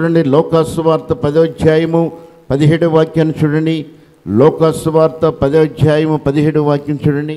చూడండి లోకాసువార్త పదో అధ్యాయము పదిహేడు వాక్యాన్ని చూడండి లోకాసువార్త పదో అధ్యాయము పదిహేడు వాక్యం చూడండి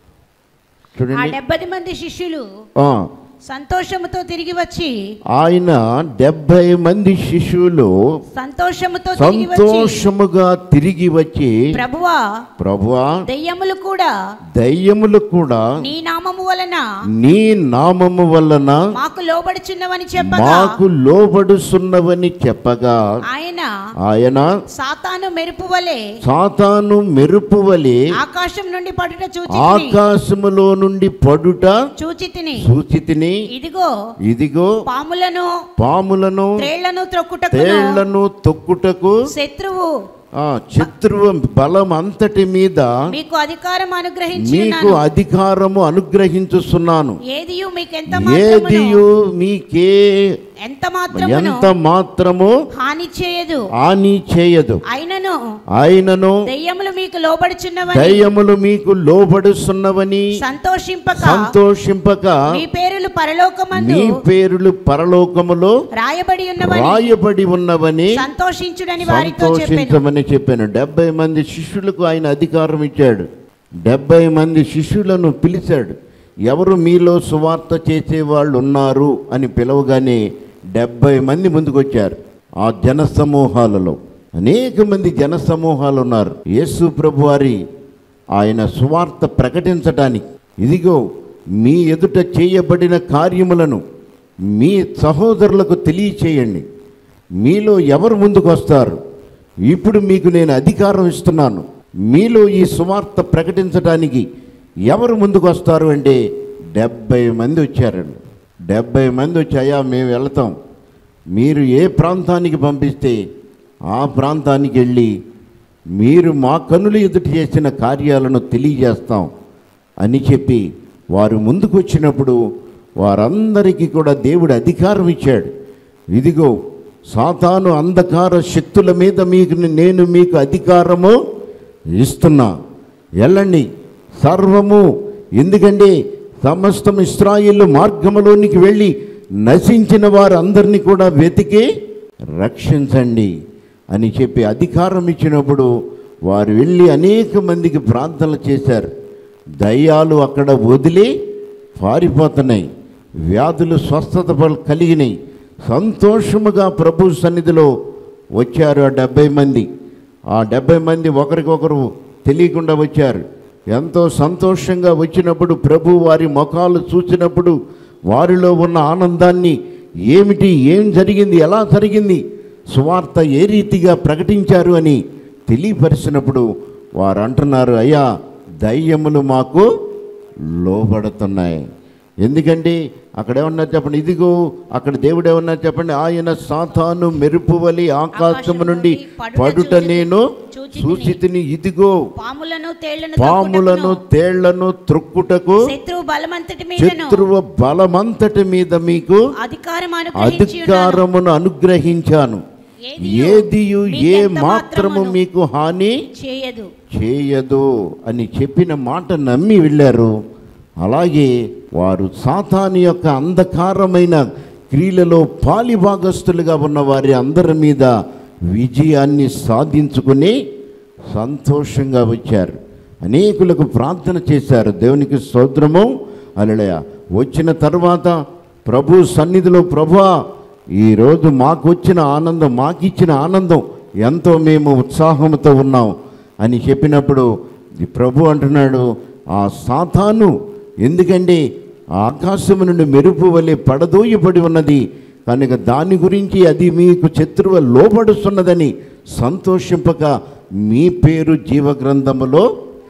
ఆ చూడండి డెబ్బై మంది శిష్యులు ఆ, సంతోషముతో తిరిగి వచ్చి ఆయన డెబ్బై మంది శిశువులు సంతోషముతో తిరిగి వచ్చి సంతోషముగా తిరిగి వచ్చి ప్రభువా ప్రభువా దెయ్యములు కూడా దయ్యములు కూడా నీ నామము వలన నీ నామము వలన మాకు లోబడుచున్నవని చెప్పగా మాకు లోబడుస్తున్నవని చెప్పగా ఆయన ఆయన సాతాను మెరుపు వలె సాతాను మెరుపు వలె ఆకాశం నుండి పడుట చూచి ఆకాశములో నుండి పడుట చూచి తిని సూచితిని ఇదిగో ఇదిగో పాములను పాములను త్రేళ్లను త్రొక్కుటకు తేళ్లను తొక్కుటకు శత్రువు ఆ శత్రువు బలం అంతటి మీద మీకు అధికారం అనుగ్రహించి మీకు ఉన్నాను. అధికారము అనుగ్రహించుస్తున్నాను ఏదియు మీకు ఎంత మాత్రమును ఏదియు మీకే ఎంత మాత్రమును ఎంత మాత్రము హాని చేయదు హాని చేయదు అయినను ఆయనను దెయ్యములు మీకు లోబడుచున్నవని దయ్యములు మీకు లోబడుస్తున్నవని సంతోషింపక సంతోషింపక మీ పేరులు పరలోకమందు మీ పేరులు పరలోకములో రాయబడి ఉన్నవని రాయబడి ఉన్నవని సంతోషించుడని వారితో చెప్పాను సంతోషించమని చెప్పాను డెబ్బై మంది శిష్యులకు ఆయన అధికారం ఇచ్చాడు డెబ్బై మంది శిష్యులను పిలిచాడు ఎవరు మీలో సువార్త చేసే వాళ్ళు ఉన్నారు అని పిలవగానే డెబ్బై మంది ముందుకొచ్చారు ఆ జన సమూహాలలో అనేక మంది జన సమూహాలు ఉన్నారు యేసు ప్రభు వారి ఆయన సువార్త ప్రకటించటానికి ఇదిగో మీ ఎదుట చేయబడిన కార్యములను మీ సహోదరులకు తెలియచేయండి మీలో ఎవరు ముందుకు వస్తారు ఇప్పుడు మీకు నేను అధికారం ఇస్తున్నాను మీలో ఈ సువార్త ప్రకటించడానికి ఎవరు ముందుకు వస్తారు అంటే డెబ్బై మంది వచ్చారండి డెబ్బై మంది వచ్చాయా మేము వెళతాం మీరు ఏ ప్రాంతానికి పంపిస్తే ఆ ప్రాంతానికి వెళ్ళి మీరు మా కనుల ఎదుట చేసిన కార్యాలను తెలియజేస్తాం అని చెప్పి వారు ముందుకు వచ్చినప్పుడు వారందరికీ కూడా దేవుడు అధికారం ఇచ్చాడు ఇదిగో సాతాను అంధకార శక్తుల మీద మీకు నేను మీకు అధికారము ఇస్తున్నా వెళ్ళండి సర్వము ఎందుకంటే సమస్తం ఇస్రాయిల్ మార్గములోనికి వెళ్ళి నశించిన వారందరినీ కూడా వెతికి రక్షించండి అని చెప్పి అధికారం ఇచ్చినప్పుడు వారు వెళ్ళి అనేక మందికి ప్రార్థనలు చేశారు దయ్యాలు అక్కడ వదిలి పారిపోతున్నాయి వ్యాధులు స్వస్థత పల్- కలిగినాయి సంతోషముగా ప్రభు సన్నిధిలో వచ్చారు ఆ డెబ్బై మంది ఆ డెబ్బై మంది ఒకరికొకరు తెలియకుండా వచ్చారు ఎంతో సంతోషంగా వచ్చినప్పుడు ప్రభు వారి ముఖాలు చూసినప్పుడు వారిలో ఉన్న ఆనందాన్ని ఏమిటి ఏం జరిగింది ఎలా జరిగింది సువార్త ఏ రీతిగా ప్రకటించారు అని తెలియపరిచినప్పుడు వారు అంటున్నారు అయ్యా దయ్యములు మాకు లోబడుతున్నాయి ఎందుకంటే అక్కడ ఏమన్నారు చెప్పండి ఇదిగో అక్కడ దేవుడు ఏమన్నారు చెప్పండి ఆయన సాతాను మెరుపు వలి ఆకాశము నుండి పడుట నేను సూచితిని ఇదిగో పాములను తేళ్లను పాములను త్రొక్కుటకును, తేళ్లను త్రొక్కుటకు శత్రువు బలమంతటి మీదను శత్రువు బలమంతటి మీద మీకు అధికారం అనుగ్రహించి ఉన్నాను. అధికారమును అనుగ్రహించాను ఏదియు ఏదియు ఏ మీకెంత మాత్రము మాత్రమును మీకు హాని చేయదు చేయదు అని చెప్పిన మాట నమ్మి వెళ్ళారు అలాగే వారు సాతాను యొక్క అంధకారమైన క్రియలలో పాలిభాగస్తులుగా ఉన్న వారి అందరి మీద విజయాన్ని సాధించుకుని సంతోషంగా వచ్చారు అనేకులకు ప్రార్థన చేశారు దేవునికి స్తోత్రము అలడయ వచ్చిన తర్వాత ప్రభు సన్నిధిలో ప్రభువా ఈరోజు మాకు వచ్చిన ఆనందం మాకిచ్చిన ఆనందం ఎంతో మేము ఉత్సాహంతో ఉన్నాం అని చెప్పినప్పుడు ఈ ప్రభు అంటున్నాడు ఆ సాతాను ఎందుకంటే ఆ ఆకాశము నుండి మెరుపు వలె పడదోయబడి ఉన్నది కనుక దాని గురించి అది మీకు శత్రువు లోబడుతున్నదని సంతోషింపక మీ పేరు జీవగ్రంథములో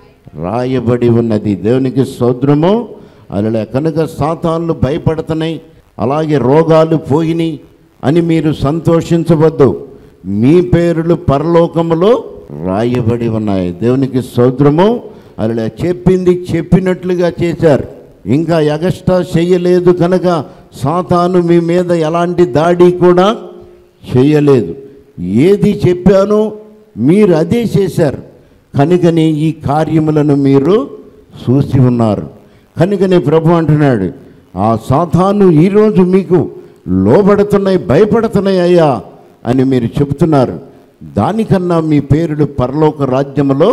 రాయబడి ఉన్నది దేవునికి సోద్రము అలా కనుక సాతాన్లు భయపడుతున్నాయి అలాగే రోగాలు పోయినాయి అని మీరు సంతోషించవద్దు మీ పేర్లు పరలోకములో రాయబడి ఉన్నాయి దేవునికి సోద్రము అలా చెప్పింది చెప్పినట్లుగా చేశారు ఇంకా ఎగస్ట్రా చేయలేదు కనుక సాతాను మీ మీద ఎలాంటి దాడి కూడా చేయలేదు ఏది చెప్పానో మీరు అదే చేశారు కనుకనే ఈ కార్యములను మీరు చూసి ఉన్నారు కనుకనే ప్రభు అంటున్నాడు ఆ సాతాను ఈరోజు మీకు లోబడుతున్నాయి భయపడుతున్నాయి అయ్యా అని మీరు చెబుతున్నారు దానికన్నా మీ పేర్లు పరలోక రాజ్యములో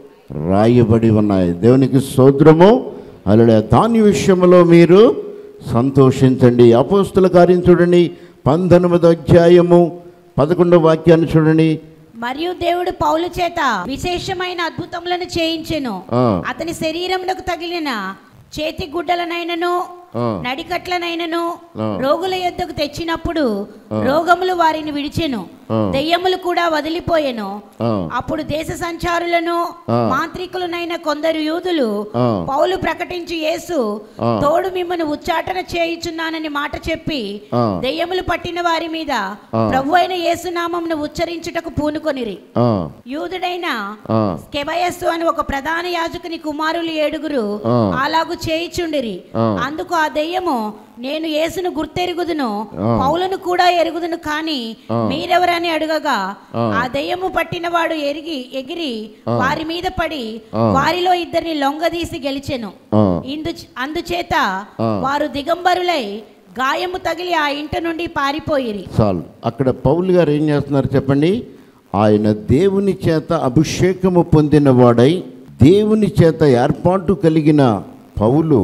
రాయబడి ఉన్నాయి దేవునికి సోద్రము అలా దాని విషయంలో మీరు సంతోషించండి అపోస్తుల కార్యం చూడండి పంతొమ్మిదో అధ్యాయము పదకొండవ వాక్యాన్ని చూడండి మరియు దేవుడు పౌలు చేత విశేషమైన అద్భుతములను చేయించెను ఆ. అతని శరీరమునకు తగిలిన చేతి గుడ్డలనైనను ఆ. నడికట్లనైనను ఆ. రోగుల యొద్దకు తెచ్చినప్పుడు రోగములు వారిని విడిచెను ఆ. దెయ్యములు కూడా వదిలిపోయెను ఆ. అప్పుడు దేశ సంచారులను ఆ. మాంత్రికులనైన కొందరు యూదులు ఆ. పౌలు ప్రకటించి యేసు ఆ. తోడు మిమ్మల్ని ఉచ్చాటన చేయుచున్నానని మాట చెప్పి ఆ. దెయ్యములు పట్టిన వారి మీద ఆ. ప్రభు అయిన యేసునామమును ఉచ్చరించుటకు పూనుకొనిరి ఆ, యూదుడైన ఆ, స్కెబయస్సు అని ఒక ప్రధాన యాజకుని కుమారులు ఏడుగురు ఆ. అలాగు చేయిచుండిరి ఆ. అందుకు ఆ దెయ్యము నేను యేసును గుర్తెరుగుదును ఆ. పౌలను కూడా ఎరుగుదును కానీ ఆ. మీరెవరని అడగగా ఆ. ఆ దెయ్యము పట్టిన వాడు ఎరిగి ఎగిరి ఆ. వారి మీద పడి ఆ. వారిలో ఇద్దరిని లొంగదీసి గెలిచెను ఆ. ఇందు అందుచేత ఆ. వారు దిగంబరులై గాయము తగిలి ఆ ఇంటి నుండి పారిపోయిరి చాలు అక్కడ పౌలు గారు ఏం చేస్తున్నారు చెప్పండి ఆయన దేవుని చేత అభిషేకము పొందినవాడై దేవుని చేత ఏర్పాటు కలిగిన పౌలు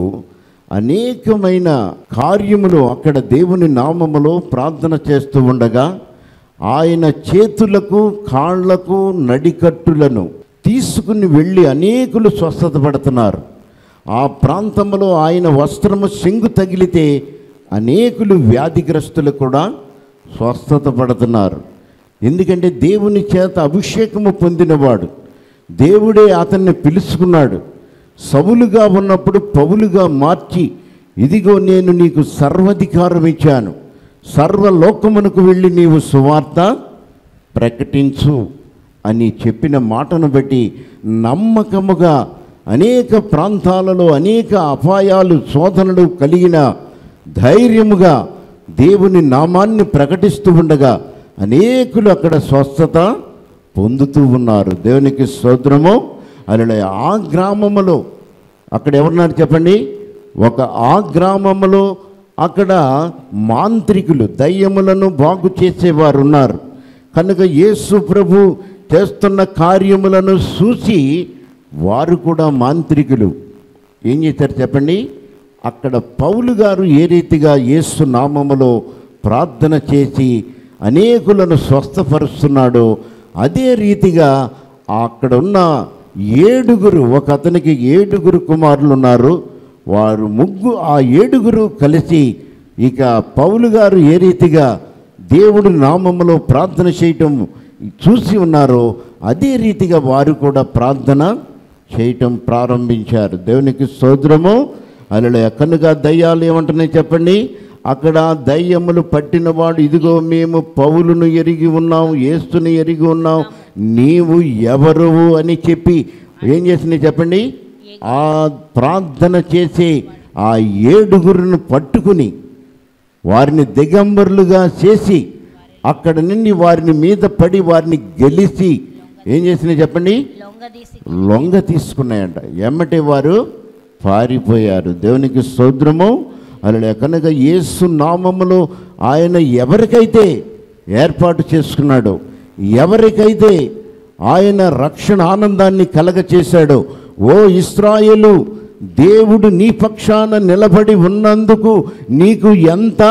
అనేకమైన కార్యములు అక్కడ దేవుని నామములో ప్రార్థన చేస్తూ ఉండగా ఆయన చేతులకు కాళ్లకు నడికట్టులను తీసుకుని వెళ్ళి అనేకులు స్వస్థత పడుతున్నారు ఆ ప్రాంతంలో ఆయన వస్త్రము సింగు తగిలితే అనేకులు వ్యాధిగ్రస్తులు కూడా స్వస్థత పడుతున్నారు ఎందుకంటే దేవుని చేత అభిషేకము పొందినవాడు దేవుడే అతన్ని పిలుచుకున్నాడు సవులుగా ఉన్నప్పుడు పౌలుగా మార్చి ఇదిగో నేను నీకు సర్వధికారం ఇచ్చాను సర్వలోకమునకు వెళ్ళి నీవు సువార్త ప్రకటించు అని చెప్పిన మాటను బట్టి నమ్మకముగా అనేక ప్రాంతాలలో అనేక అపాయాలు శోధనలు కలిగిన ధైర్యముగా దేవుని నామాన్ని ప్రకటిస్తూ ఉండగా అనేకులు అక్కడ స్వస్థత పొందుతూ ఉన్నారు దేవునికి స్తోత్రము అలా ఆ గ్రామములో అక్కడ ఎవరున్నారు చెప్పండి ఒక ఆ గ్రామములో అక్కడ మాంత్రికులు దయ్యములను బాగు చేసేవారు ఉన్నారు కనుక యేసు ప్రభు చేస్తున్న కార్యములను చూసి వారు కూడా మాంత్రికులు ఏం చేశారు చెప్పండి అక్కడ పౌలు గారు ఏ రీతిగా యేసు నామములో ప్రార్థన చేసి అనేకులను స్వస్థపరుస్తున్నాడో అదే రీతిగా అక్కడ ఉన్న ఏడుగురు ఒక అతనికి ఏడుగురు కుమారులు ఉన్నారు వారు ముగ్గు ఆ ఏడుగురు కలిసి ఇక పౌలు గారు ఏ రీతిగా దేవుడి నామములో ప్రార్థన చేయటం చూసి ఉన్నారో అదే రీతిగా వారు కూడా ప్రార్థన చేయటం ప్రారంభించారు దేవునికి సోదరము అలా కనుక దయ్యాలు ఏమంటున్నాయి చెప్పండి అక్కడ దయ్యములు పట్టినవాడు ఇదిగో మేము పౌలును ఎరిగి ఉన్నాం ఏస్తుని ఎరిగి ఉన్నాం నీవు ఎవరువు అని చెప్పి ఏం చేసినాయి చెప్పండి ఆ ప్రార్థన చేసే ఆ ఏడుగురును పట్టుకుని వారిని దిగంబరులుగా చేసి అక్కడ నుండి వారిని మీద పడి వారిని గెలిచి ఏం చేసినాయి చెప్పండి లొంగదీసి లొంగ తీసుకున్నాయంట ఎమ్మటి వారు పారిపోయారు దేవునికి సోద్రము అలా కనుక యేసు నామములో ఆయన ఎవరికైతే ఏర్పాటు చేసుకున్నాడో ఎవరికైతే ఆయన రక్షణ ఆనందాన్ని కలగ చేశాడో ఓ ఇస్రాయేలు దేవుడు నీ పక్షాన నిలబడి ఉన్నందుకు నీకు ఎంత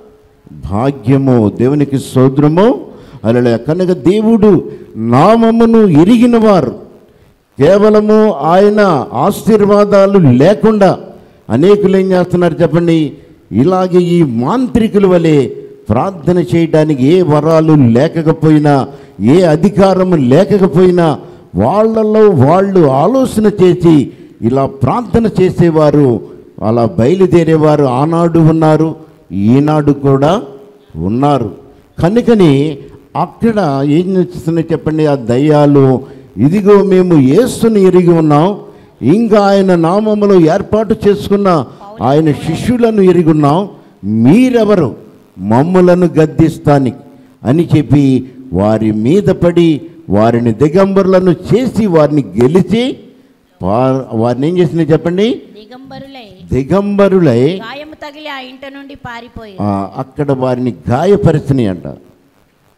భాగ్యము దేవునికి సోద్రము అలా కనుక దేవుడు నామమును ఎరిగిన వారు కేవలము ఆయన ఆశీర్వాదాలు లేకుండా అనేకులు ఏం చేస్తున్నారు చెప్పండి ఇలాగే ఈ మాంత్రికుల వలె ప్రార్థన చేయడానికి ఏ వరాలు లేకపోయినా ఏ అధికారము లేకపోయినా వాళ్ళలో వాళ్ళు ఆలోచన చేసి ఇలా ప్రార్థన చేసేవారు అలా బయలుదేరేవారు ఆనాడు ఉన్నారు ఈనాడు కూడా ఉన్నారు కనుకని అక్కడ ఏం చేస్తున్నాయి చెప్పండి ఆ దయ్యాలు ఇదిగో మేము యేసుని ఎరిగి ఉన్నాం ఇంకా ఆయన నామములో ఏర్పాటు చేసుకున్న ఆయన శిష్యులను ఎరిగి ఉన్నాం మీరెవరు మమ్ములను గద్దిస్తానికి అని చెప్పి వారి మీద పడి వారిని దిగంబరులను చేసి వారిని గెలిచి వా- వారిని ఏం చేసినాయి చెప్పండి దిగంబరులై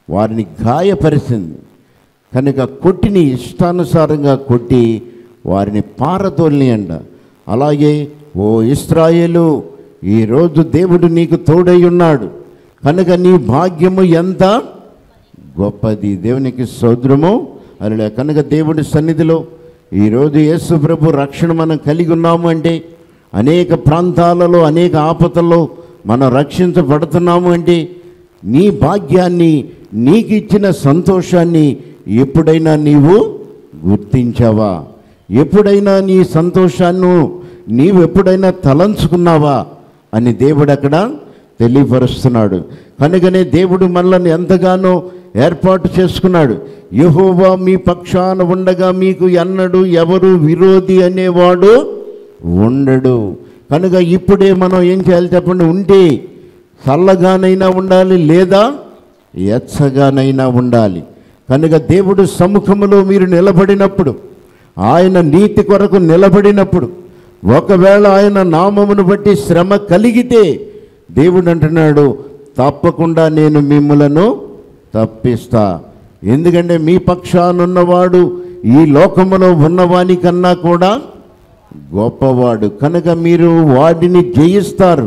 వారిని గాయపరిచింది కనుక కొట్టిని ఇష్టానుసారంగా కొట్టి వారిని పారతోలియండ అలాగే ఓ ఇస్రాయేలు ఈరోజు దేవుడు నీకు తోడై ఉన్నాడు కనుక నీ భాగ్యము ఎంత గొప్పది దేవునికి సౌద్రము అలా కనుక దేవుడి సన్నిధిలో ఈరోజు యేసు ప్రభు రక్షణ మనం కలిగి ఉన్నాము అంటే అనేక ప్రాంతాలలో అనేక ఆపదల్లో మనం రక్షించబడుతున్నాము అంటే నీ భాగ్యాన్ని నీకు ఇచ్చిన సంతోషాన్ని ఎప్పుడైనా నీవు గుర్తించావా ఎప్పుడైనా నీ సంతోషాన్ని నీవు ఎప్పుడైనా తలంచుకున్నావా అని దేవుడు అక్కడ తెలియపరుస్తున్నాడు కనుకనే దేవుడు మనల్ని ఎంతగానో ఏర్పాటు చేసుకున్నాడు యెహోవా మీ పక్షాన ఉండగా మీకు ఎన్నడు ఎవరు విరోధి అనేవాడు ఉండడు కనుక ఇప్పుడే మనం ఏం చేయాలి చెప్పండి ఉంటే చల్లగానైనా ఉండాలి లేదా ఎచ్చగానైనా ఉండాలి కనుక దేవుడు సముఖములో మీరు నిలబడినప్పుడు ఆయన నీతి కొరకు నిలబడినప్పుడు ఒకవేళ ఆయన నామమును బట్టి శ్రమ కలిగితే దేవుడు అంటున్నాడు తప్పకుండా నేను మిమ్మలను తప్పిస్తా ఎందుకంటే మీ పక్షానున్నవాడు ఈ లోకములో ఉన్నవాని కన్నా కూడా గొప్పవాడు కనుక మీరు వాడిని జయిస్తారు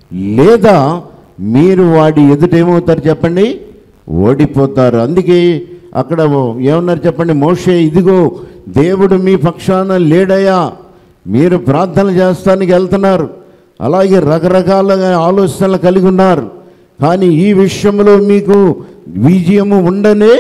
లేదా మీరు వాడి ఎదుటేమవుతారు చెప్పండి ఓడిపోతారు అందుకే అక్కడ ఏమన్నారు చెప్పండి మోషే ఇదిగో దేవుడు మీ పక్షాన లేడయా మీరు ప్రార్థన చేస్తానికి వెళ్తున్నారు అలాగే రకరకాలుగా ఆలోచనలు కలిగి ఉన్నారు కానీ ఈ విషయంలో మీకు విజయము ఉండనే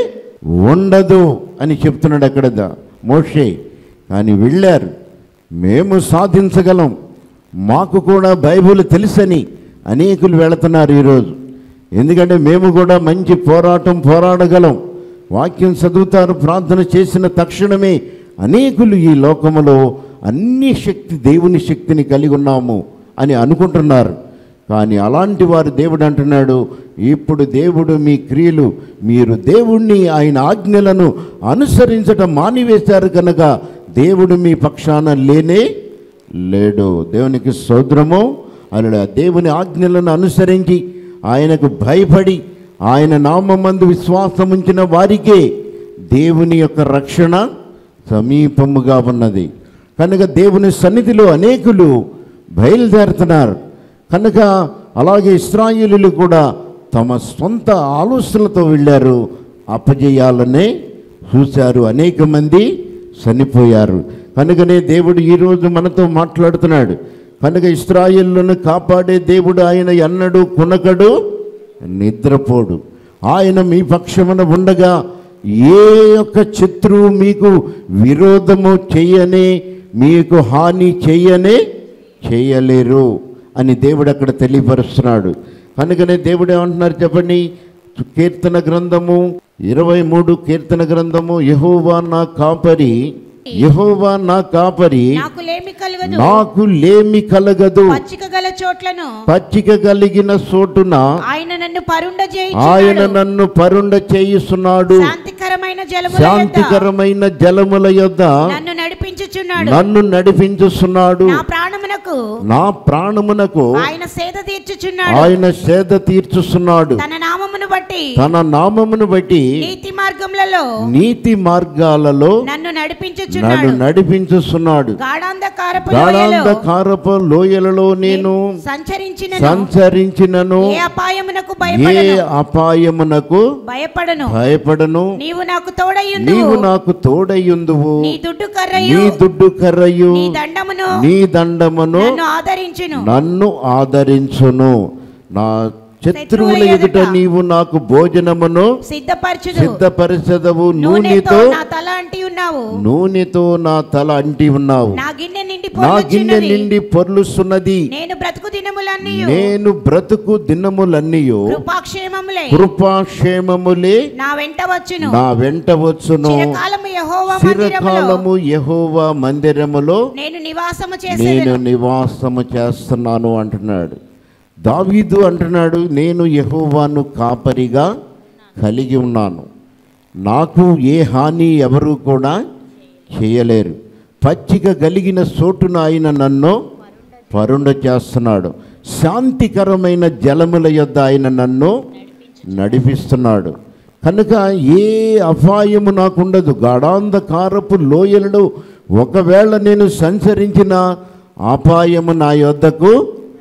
ఉండదు అని చెప్తున్నాడు అక్కడ ద- మోషే కానీ వెళ్ళారు మేము సాధించగలం మాకు కూడా బైబిల్ తెలుసని అనేకులు వెళుతున్నారు ఈరోజు ఎందుకంటే మేము కూడా మంచి పోరాటం పోరాడగలం వాక్యం చదువుతారు ప్రార్థన చేసిన తక్షణమే అనేకులు ఈ లోకములో అన్ని శక్తి దేవుని శక్తిని కలిగి ఉన్నాము అని అనుకుంటున్నారు కానీ అలాంటి వారు దేవుడు అంటున్నాడు ఇప్పుడు దేవుడు మీ క్రియలు మీరు దేవుణ్ణి ఆయన ఆజ్ఞలను అనుసరించటం మానివేశారు కనుక దేవుడు మీ పక్షాన లేనే లేడు దేవునికి సోద్రము అలా దేవుని ఆజ్ఞలను అనుసరించి ఆయనకు భయపడి ఆయన నామందు విశ్వాసం ఉంచిన వారికే దేవుని యొక్క రక్షణ సమీపముగా ఉన్నది కనుక దేవుని సన్నిధిలో అనేకులు బయలుదేరుతున్నారు కనుక అలాగే ఇస్రాయేలీలు కూడా తమ సొంత ఆలోచనలతో వెళ్ళారు అపజయాలనే చూశారు అనేక మంది చనిపోయారు కనుకనే దేవుడు ఈరోజు మనతో మాట్లాడుతున్నాడు కనుక ఇస్రాయేళ్లను కాపాడే దేవుడు ఆయన ఎన్నడూ కునకడు నిద్రపోడు ఆయన మీ పక్షమున ఉండగా ఏ యొక్క శత్రువు మీకు విరోధము చెయ్యనే మీకు హాని చెయ్యనే చేయలేరు అని దేవుడు అక్కడ తెలియపరుస్తున్నాడు కనుకనే దేవుడు ఏమంటున్నారు చెప్పండి కీర్తన గ్రంథము ఇరవై మూడు కీర్తన గ్రంథము యహోవా నా కాపరి యహోవా నా కాపరి నాకు లేమి కలగదు నాకు లేమి కలగదు పచ్చిక గల చోట్లను పచ్చిక కలిగిన చోటున ఆయన నన్ను పరుండ ఆయన చేయించున్నాడు నన్ను పరుండ చేయిస్తున్నాడు శాంతికరమైన జలముల యొద్ద శాంతికరమైన జలముల యొద్ద నన్ను నడిపించుచున్నాడు నన్ను నడిపించుస్తున్నాడు నా ప్రాణమునకు నా ప్రాణమునకు ఆయన సేద తీర్చుచున్నాడు ఆయన సేద తీర్చుస్తున్నాడు తన నామమును బట్టి తన నామమును బట్టి నీతి మార్గములలో నీతి మార్గాలలో నన్ను నన్ను నడిపించుచున్నాడు నడిపించుస్తున్నాడు గాఢాంధకారపు లోయలో గాఢాంధకారపు లోయలలో నేను సంచరించిన సంచరించినను ఏ అపాయమునకు ఏ భయపడను అపాయమునకు భయపడను భయపడను నీవు నాకు తోడయ్యుండు నీవు నాకు తోడయ్యుందువు నీ దుడ్డు నీ కర్రయు దుడ్డు కర్రయు నీ దండమును నీ దండమును నన్ను ఆదరించును నన్ను ఆదరించును నా శత్రువుల ఎదుట నీవు నాకు భోజనమును సిద్ధపరచుదు సిద్ధపరచదవు నూనెతో నూనెతో నా తల అంటి ఉన్నావు నూనెతో నా తల అంటి ఉన్నావు నా గిన్నె నిండి నా గిన్నె పొర్లుచున్నది నిండి పొర్లుస్తున్నది నేను బ్రతుకు దినములన్నీ నేను బ్రతుకు దినములన్నీయు కృపాక్షేమములే కృపాక్షేమములే నా వెంట వచ్చును నా వెంట వచ్చును చిరకాలము యెహోవా మందిరములో చిరకాలము యెహోవా మందిరములో నేను నివాసము నేను చేసేదను నివాసము చేస్తున్నాను అంటున్నాడు దావీదు అంటున్నాడు నేను యెహోవాను కాపరిగా కలిగి ఉన్నాను నాకు ఏ హాని ఎవరు కూడా చేయలేరు పచ్చిక కలిగిన చోటున ఆయన నన్ను పరుండ చేస్తున్నాడు శాంతికరమైన జలముల యొద్ద ఆయన నన్ను నడిపిస్తున్నాడు కనుక ఏ అపాయము నాకుండదు గాఢాంధకారపు లోయలలో ఒకవేళ నేను సంచరించిన అపాయము నా యొద్దకు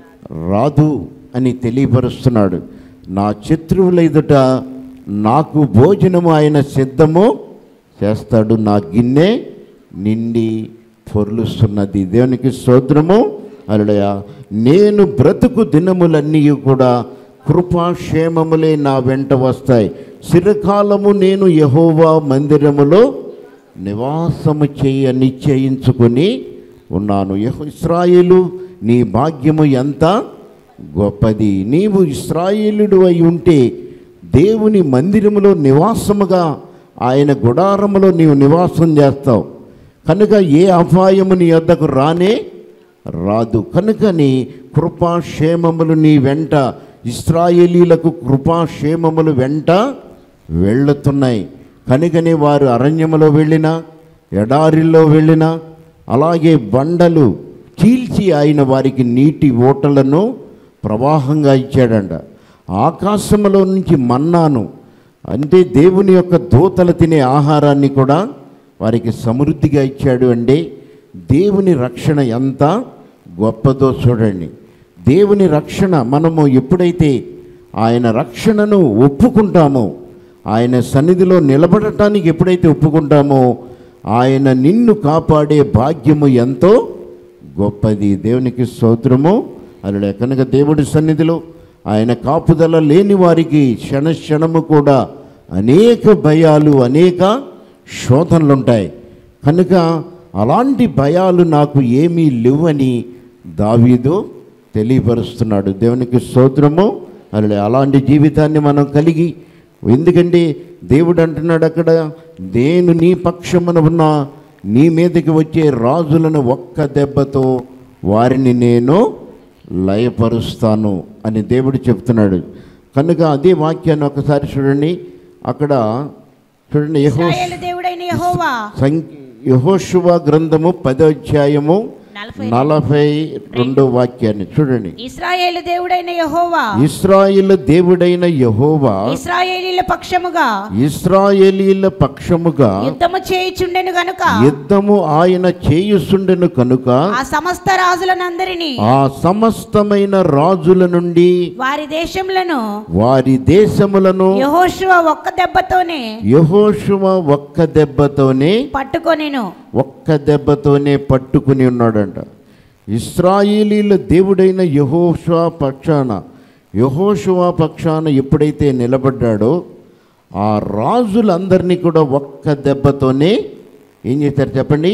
రాదు అని తెలియపరుస్తున్నాడు నా శత్రువుల ఎదుట నాకు భోజనము ఆయన సిద్ధము చేస్తాడు నా గిన్నె నిండి పొర్లుస్తున్నది దేవునికి స్తోత్రము అలడయ నేను బ్రతుకు దినములన్నీ కూడా కృపాక్షేమములే నా వెంట వస్తాయి చిరకాలము నేను యహోవా మందిరములో నివాసము చేయ నిశ్చయించుకొని ఉన్నాను యహో ఇస్రాయేలు నీ భాగ్యము ఎంత గొప్పది నీవు ఇస్రాయేలుడు అయి ఉంటే దేవుని మందిరములో నివాసముగా ఆయన గుడారములో నీవు నివాసం చేస్తావు కనుక ఏ అపాయము నీ వద్దకు రానే రాదు కనుకని కృపాక్షేమములు నీ వెంట ఇస్రాయేలీలకు కృపాక్షేమములు వెంట వెళ్ళుతున్నాయి కనుకని వారు అరణ్యములో వెళ్ళినా ఎడారిలో వెళ్ళినా అలాగే బండలు చీల్చి ఆయన వారికి నీటి ఓటలను ప్రవాహంగా ఇచ్చాడంట ఆకాశములో నుంచి మన్నాను అంటే దేవుని యొక్క దూతలు తినే ఆహారాన్ని కూడా వారికి సమృద్ధిగా ఇచ్చాడు అంటే దేవుని రక్షణ ఎంత గొప్పదో చూడండి దేవుని రక్షణ మనము ఎప్పుడైతే ఆయన రక్షణను ఒప్పుకుంటామో ఆయన సన్నిధిలో నిలబడటానికి ఎప్పుడైతే ఒప్పుకుంటామో ఆయన నిన్ను కాపాడే భాగ్యము ఎంతో గొప్పది దేవునికి స్తోత్రము అలా కనుక దేవుడి సన్నిధిలో ఆయన కాపుదల లేని వారికి క్షణ క్షణము కూడా అనేక భయాలు అనేక శోధనలు ఉంటాయి కనుక అలాంటి భయాలు నాకు ఏమీ లేవని దావీదు తెలియపరుస్తున్నాడు దేవునికి స్తోత్రము అలా అలాంటి జీవితాన్ని మనం కలిగి ఎందుకంటే దేవుడు అంటున్నాడు అక్కడ నేను నీ పక్షమున ఉన్న నీ మీదకి వచ్చే రాజులను ఒక్క దెబ్బతో వారిని నేను లయపరుస్తాను అని దేవుడు చెప్తున్నాడు కనుక అదే వాక్యాన్ని ఒకసారి చూడండి అక్కడ చూడండి యహో ఇశ్రాయేలు దేవుడైన యెహోవా యహోశువ గ్రంథము పదోధ్యాయము నలభై నలభై రెండో వాక్యాన్ని చూడండి ఇశ్రాయేలు దేవుడైన యెహోవా ఇస్రాయిల్ దేవుడైన యహోవా ఇశ్రాయేలీల పక్షముగా ఇస్రాయేలీల పక్షముగా యుద్ధము చేయుచుండెను గనుక యుద్ధము ఆయన చేయుసుండెను కనుక ఆ సమస్త రాజులనందరినీ ఆ సమస్తమైన రాజుల నుండి వారి దేశములను వారి దేశములను యెహోషువ ఒక్క దెబ్బతోనే యహోశువ ఒక్క దెబ్బతోనే పట్టుకొనెను ఒక్క దెబ్బతోనే పట్టుకుని ఉన్నాడంట ఇస్రాయేలీల దేవుడైన యహోషువ పక్షాన యహోషువ పక్షాన ఎప్పుడైతే నిలబడ్డాడో ఆ రాజులందరినీ కూడా ఒక్క దెబ్బతోనే ఏం చేశారు చెప్పండి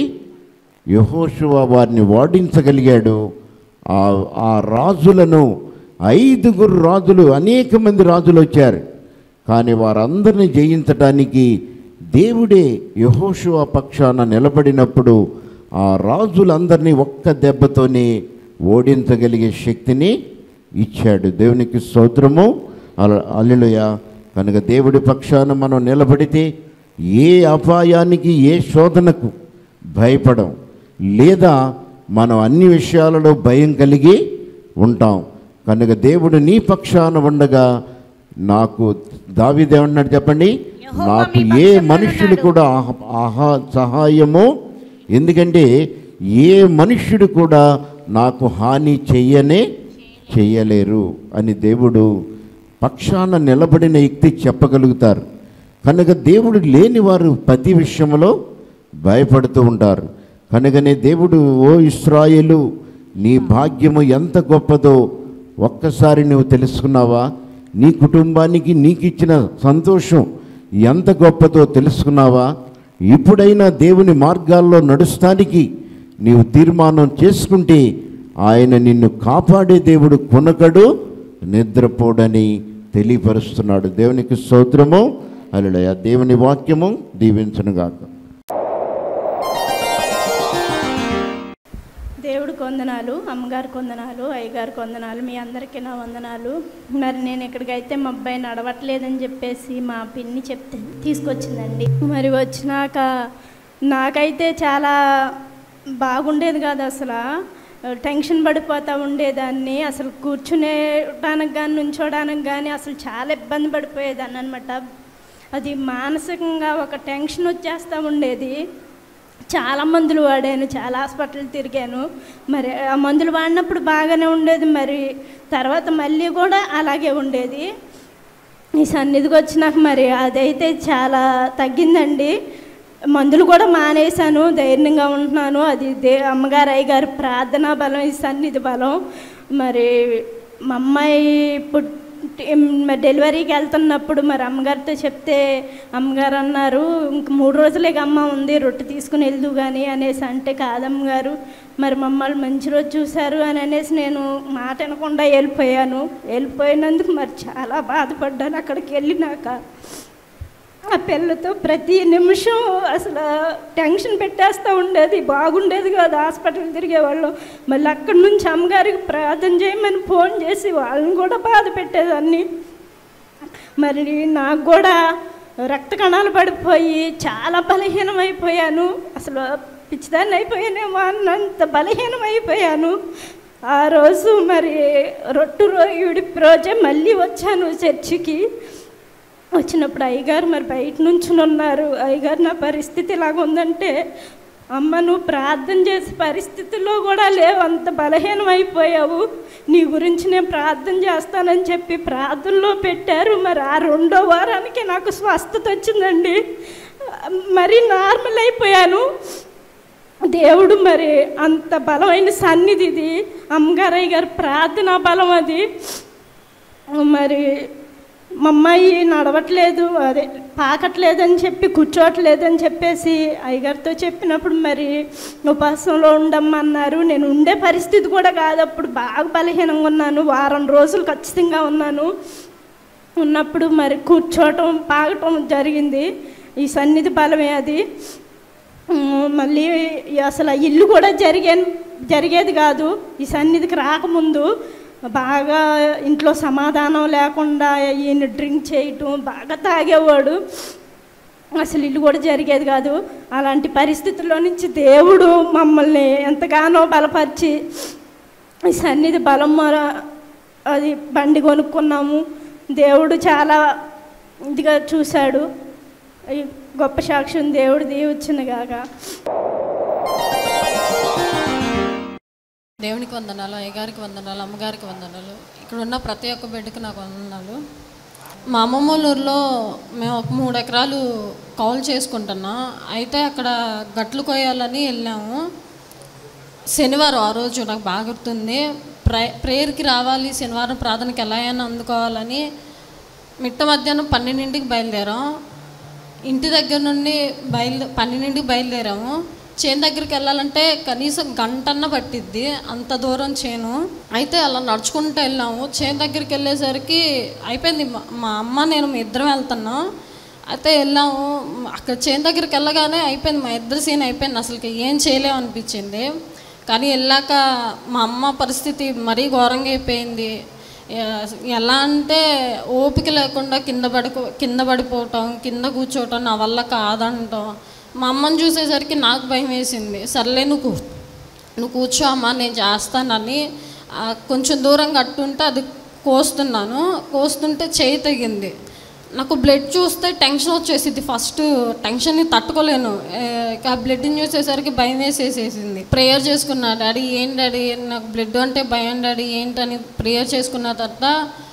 యహోషువ వారిని వాడించగలిగాడు ఆ ఆ రాజులను ఐదుగురు రాజులు అనేక మంది రాజులు వచ్చారు కానీ వారందరిని జయించటానికి దేవుడే యహోషువ పక్షాన నిలబడినప్పుడు ఆ రాజులందరినీ ఒక్క దెబ్బతోనే ఓడించగలిగే శక్తిని ఇచ్చాడు దేవునికి స్తోత్రము అల్లుయ కనుక దేవుడి పక్షాన మనం నిలబడితే ఏ అపాయానికి ఏ శోధనకు భయపడం లేదా మనం అన్ని విషయాలలో భయం కలిగి ఉంటాం కనుక దేవుడు నీ పక్షాన ఉండగా నాకు దావిదేమన్నాడు చెప్పండి యెహోవా నాకు మీ ఏ పక్షమున మనుష్యుడు ఉన్నాడు. కూడా ఆహ- ఆహా సహాయము ఎందుకంటే ఏ మనుష్యుడు కూడా నాకు హాని చెయ్యనే చెయ్యలేరు అని దేవుడు పక్షాన నిలబడిన వ్యక్తి చెప్పగలుగుతారు కనుక దేవుడు లేని వారు ప్రతి విషయంలో భయపడుతూ ఉంటారు కనుకనే దేవుడు ఓ ఇస్రాయేలు నీ భాగ్యము ఎంత గొప్పదో ఒక్కసారి నువ్వు తెలుసుకున్నావా నీ కుటుంబానికి నీకు ఇచ్చిన సంతోషం ఎంత గొప్పదో తెలుసుకున్నావా ఇప్పుడైనా దేవుని మార్గాల్లో నడుస్తానికి నీవు తీర్మానం చేసుకుంటే ఆయన నిన్ను కాపాడే దేవుడు కొనకడు నిద్రపోడని తెలియపరుస్తున్నాడు దేవునికి స్తోత్రము అలడయ దేవుని వాక్యము దీవించనుగాక దేవుడికి వందనాలు అమ్మగారికి వందనాలు అయ్యగారికి వందనాలు మీ అందరికీ నా వందనాలు మరి నేను ఇక్కడికైతే మా అబ్బాయి నడవట్లేదని చెప్పేసి మా పిన్ని చెప్తే తీసుకొచ్చిందండి మరి వచ్చినాక నాకైతే చాలా బాగుండేది కాదు అసలు టెన్షన్ పడిపోతూ ఉండేదాన్ని అసలు కూర్చునేటానికి కానీ నుంచోడానికి కానీ అసలు చాలా ఇబ్బంది పడిపోయేదాన్ని అనమాట అది మానసికంగా ఒక టెన్షన్ వచ్చేస్తూ ఉండేది చాలా మందులు వాడాను చాలా హాస్పిటల్ తిరిగాను మరి ఆ మందులు వాడినప్పుడు బాగానే ఉండేది మరి తర్వాత మళ్ళీ కూడా అలాగే ఉండేది ఈ సన్నిధికి వచ్చినాక మరి అదైతే చాలా తగ్గిందండి మందులు కూడా మానేశాను ధైర్యంగా ఉంటున్నాను అది దే అమ్మగారు అయ్యగారు ప్రార్థనా బలం ఈ సన్నిధి బలం మరి మా అమ్మాయి పుట్టి మరి డెలివరీకి వెళ్తున్నప్పుడు మరి అమ్మగారితో చెప్తే అమ్మగారు అన్నారు ఇంక మూడు రోజులే అమ్మ ఉంది రొట్టె తీసుకుని వెళ్దు కానీ అనేసి అంటే కాదమ్మగారు మరి మమ్మల్ని మంచి రోజు చూశారు అని అనేసి నేను మాట వినకుండా వెళ్ళిపోయాను వెళ్ళిపోయినందుకు మరి చాలా బాధపడ్డాను అక్కడికి వెళ్ళినాక ఆ పిల్లతో ప్రతి నిమిషం అసలు టెన్షన్ పెట్టేస్తూ ఉండేది బాగుండేది కాదు హాస్పిటల్ తిరిగేవాళ్ళు మళ్ళీ అక్కడి నుంచి అమ్మగారికి ప్రార్థన చేయమని ఫోన్ చేసి వాళ్ళని కూడా బాధ పెట్టేదాన్ని మరి నాకు కూడా రక్త కణాలు పడిపోయి చాలా బలహీనమైపోయాను అసలు పిచ్చిదాన్ని అయిపోయానేమో అన్నంత బలహీనమైపోయాను ఆ రోజు మరి రొట్టు రో విడిపి రోజే మళ్ళీ వచ్చాను చర్చికి వచ్చినప్పుడు అయ్యగారు మరి బయట నుంచి ఉన్నారు అయ్యగారు నా పరిస్థితి ఇలాగ ఉందంటే అమ్మ నువ్వు ప్రార్థన చేసే పరిస్థితుల్లో కూడా లేవు అంత బలహీనం అయిపోయావు నీ గురించి నేను ప్రార్థన చేస్తానని చెప్పి ప్రార్థనలో పెట్టారు మరి ఆ రెండో వారానికి నాకు స్వస్థత వచ్చిందండి మరి నార్మల్ అయిపోయాను దేవుడు మరి అంత బలమైన సన్నిధి ఇది అమ్మగారయ్య గారి ప్రార్థనా బలం అది మరి మా అమ్మాయి నడవట్లేదు అదే పాకట్లేదని చెప్పి కూర్చోవట్లేదని చెప్పేసి అయ్యగారితో చెప్పినప్పుడు మరి ఉపాసంలో ఉండమన్నారు నేను ఉండే పరిస్థితి కూడా కాదు అప్పుడు బాగా బలహీనంగా ఉన్నాను వారం రోజులు ఖచ్చితంగా ఉన్నాను ఉన్నప్పుడు మరి కూర్చోవటం పాగటం జరిగింది ఈ సన్నిధి బలమే అది ఉమ్, మళ్ళీ అసలు ఆ ఇల్లు కూడా జరిగే జరిగేది కాదు ఈ సన్నిధికి రాకముందు బాగా ఇంట్లో సమాధానం లేకుండా ఈయన డ్రింక్ చేయటం బాగా తాగేవాడు అసలు ఇల్లు కూడా జరిగేది కాదు అలాంటి పరిస్థితుల్లో నుంచి దేవుడు మమ్మల్ని ఎంతగానో బలపరిచి ఈ సన్నిధి బలం మొర అది బండి కొనుక్కున్నాము దేవుడు చాలా ఇదిగా చూశాడు ఈ గొప్ప సాక్ష్యం దేవుడు దీవచ్చిన గాక దేవునికి వందనాలు అయ్యగారికి వందనాలు అమ్మగారికి వందనాలు ఇక్కడ ఉన్న ప్రతి ఒక్క బిడ్డకి నాకు వందనాలు మా అమ్మమ్మ వాళ్ళ ఊర్లో మేము ఒక మూడు ఎకరాలు కౌలు చేసుకుంటున్నాం అయితే అక్కడ గట్లు కొయ్యాలని వెళ్ళాము శనివారం ఆ రోజు నాకు బాగా గుర్తుంది ప్రే ప్రేయర్కి రావాలి శనివారం ప్రార్థనకి ఎలా అయినా అందుకోవాలని మిట్ట మధ్యాహ్నం పన్నెండింటికి బయలుదేరాం ఇంటి దగ్గర నుండి బయలు పన్నెండింటికి బయలుదేరాము చేను దగ్గరికి వెళ్ళాలంటే కనీసం గంటన్న పట్టిద్ది అంత దూరం చేను అయితే అలా నడుచుకుంటూ వెళ్ళాము చేను దగ్గరికి వెళ్ళేసరికి అయిపోయింది మా- మా అమ్మ నేను మీ ఇద్దరం వెళ్తున్నాం అయితే వెళ్ళాము అక్కడ చేను దగ్గరికి వెళ్ళగానే అయిపోయింది మా ఇద్దరు సీన్ అయిపోయింది అసలు ఏం చేయలేము అనిపించింది కానీ వెళ్ళాక మా అమ్మ పరిస్థితి మరీ ఘోరంగా అయిపోయింది ఎ- ఎలా అంటే ఓపిక లేకుండా కింద పడుకో కింద పడిపోవటం కింద కూర్చోవటం నా వల్ల కాదంటాం మా అమ్మని చూసేసరికి నాకు భయం వేసింది సర్లే నువ్వు కూ- నువ్వు కూర్చో అమ్మా నేను చేస్తానని ఆ, కొంచెం దూరం కట్టుంటే అది కోస్తున్నాను కోస్తుంటే చేయి తెగింది నాకు బ్లడ్ చూస్తే టెన్షన్ వచ్చేసింది ఫస్ట్ టెన్షన్ని తట్టుకోలేను ఏ, ఇక ఆ బ్లడ్ని చూసేసరికి భయం వేసేసేసింది ప్రేయర్ చేసుకున్నా డాడీ ఏం డాడీ నాకు బ్లడ్ అంటే భయం డాడీ ఏంటని ప్రేయర్ చేసుకున్న తర్వాత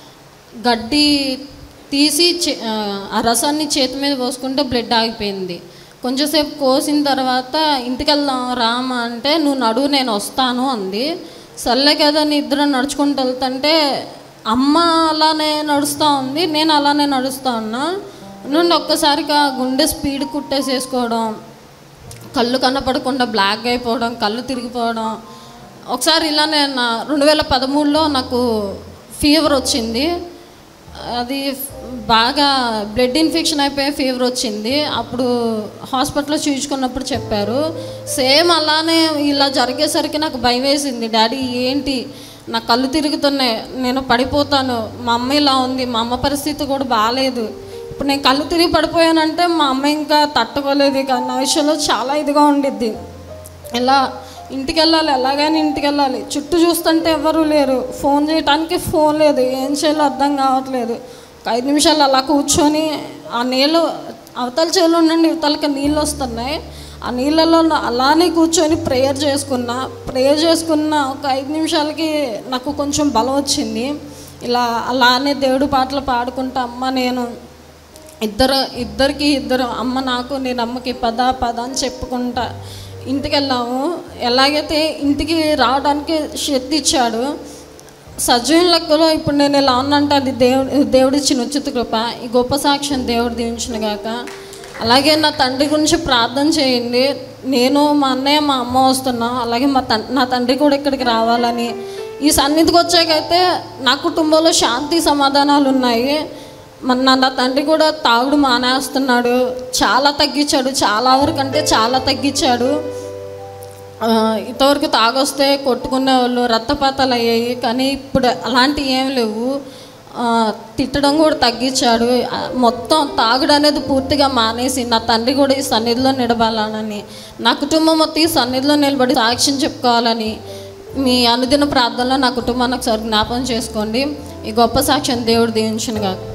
గడ్డి తీసి చే- ఆ, ఆ రసాన్ని చేతి మీద పోసుకుంటే బ్లడ్ ఆగిపోయింది కొంచెంసేపు కోసిన తర్వాత ఇంటికి వెళ్దాం రామా అంటే నువ్వు నడువు నేను వస్తాను అంది సర్లే కదా నీ ఇద్దరు నడుచుకుంటూ వెళ్తుంటే అమ్మ అలానే నడుస్తూ ఉంది నేను అలానే నడుస్తూ ఉన్నా నుండి ఒక్కసారిగా గుండె స్పీడ్ కుట్టేసేసుకోవడం కళ్ళు కనపడకుండా బ్లాక్ అయిపోవడం కళ్ళు తిరిగిపోవడం ఒకసారి ఇలానే నా రెండు వేల పదమూడులో నాకు ఫీవర్ వచ్చింది అది బాగా బ్లడ్ ఇన్ఫెక్షన్ అయిపోయి ఫీవర్ వచ్చింది అప్పుడు హాస్పిటల్లో చూయించుకున్నప్పుడు చెప్పారు సేమ్ అలానే ఇలా జరిగేసరికి నాకు భయం వేసింది డాడీ ఏంటి నా కళ్ళు తిరుగుతున్నాయి నేను పడిపోతాను మా అమ్మ ఇలా ఉంది మా అమ్మ పరిస్థితి కూడా బాగాలేదు ఇప్పుడు నేను కళ్ళు తిరిగి పడిపోయానంటే మా అమ్మ ఇంకా తట్టుకోలేదు ఇక నా విషయంలో చాలా ఇదిగా ఉండిద్ది ఇలా ఇంటికి వెళ్ళాలి ఎలాగైనా ఇంటికి వెళ్ళాలి చుట్టూ చూస్తుంటే ఎవరు లేరు ఫోన్ చేయడానికి ఫోన్ లేదు ఏం చేయాలో అర్థం కావట్లేదు ఒక ఐదు నిమిషాలు అలా కూర్చొని ఆ నీళ్ళు అవతల చెవులు నుండి ఇవతలకి నీళ్ళు వస్తున్నాయి ఆ నీళ్ళలో నా- అలానే కూర్చొని ప్రేయర్ చేసుకున్నా ప్రేయర్ చేసుకున్న ఒక ఐదు నిమిషాలకి నాకు కొంచెం బలం వచ్చింది ఇలా అలానే దేవుడు పాటలు పాడుకుంటా అమ్మ నేను ఇద్దరు ఇద్దరికి ఇద్దరు అమ్మ నాకు నేను అమ్మకి పద పద అని చెప్పుకుంటా ఇంటికి వెళ్ళాము ఎలాగైతే ఇంటికి రావడానికి శక్తి ఇచ్చాడు సజీవుల లెక్కలో ఇప్పుడు నేను ఇలా ఉన్నంటే అది దేవుడు దేవుడిచ్చిన ఉచిత కృప ఈ గొప్ప సాక్ష్యం దేవుడు దీవించిన గాక అలాగే నా తండ్రి గురించి ప్రార్థన చేయండి నేను మా అన్నయ్య మా అమ్మ వస్తున్నాం అలాగే మా తం నా తండ్రి కూడా ఇక్కడికి రావాలని ఈ సన్నిధికి వచ్చాకైతే నా కుటుంబంలో శాంతి సమాధానాలు ఉన్నాయి మన నా నా తండ్రి కూడా తాగుడు మానేస్తున్నాడు చాలా తగ్గించాడు చాలా వరకు అంటే చాలా తగ్గించాడు ఆ, ఇంతవరకు తాగొస్తే కొట్టుకునే వాళ్ళు రక్తపాతాలు అయ్యాయి కానీ ఇప్పుడు అలాంటివి ఏం లేవు ఆ, తిట్టడం కూడా తగ్గించాడు ఆ, మొత్తం తాగుడు అనేది పూర్తిగా మానేసి నా తండ్రి కూడా ఈ సన్నిధిలో నిలబడాలని నా కుటుంబం మొత్తం ఈ సన్నిధిలో నిలబడి సాక్ష్యం చెప్పుకోవాలని మీ అనుదిన ప్రార్థనలో నా కుటుంబాన్ని ఒకసారి జ్ఞాపకం చేసుకోండి ఈ గొప్ప సాక్ష్యం దేవుడు దీవించిన కాక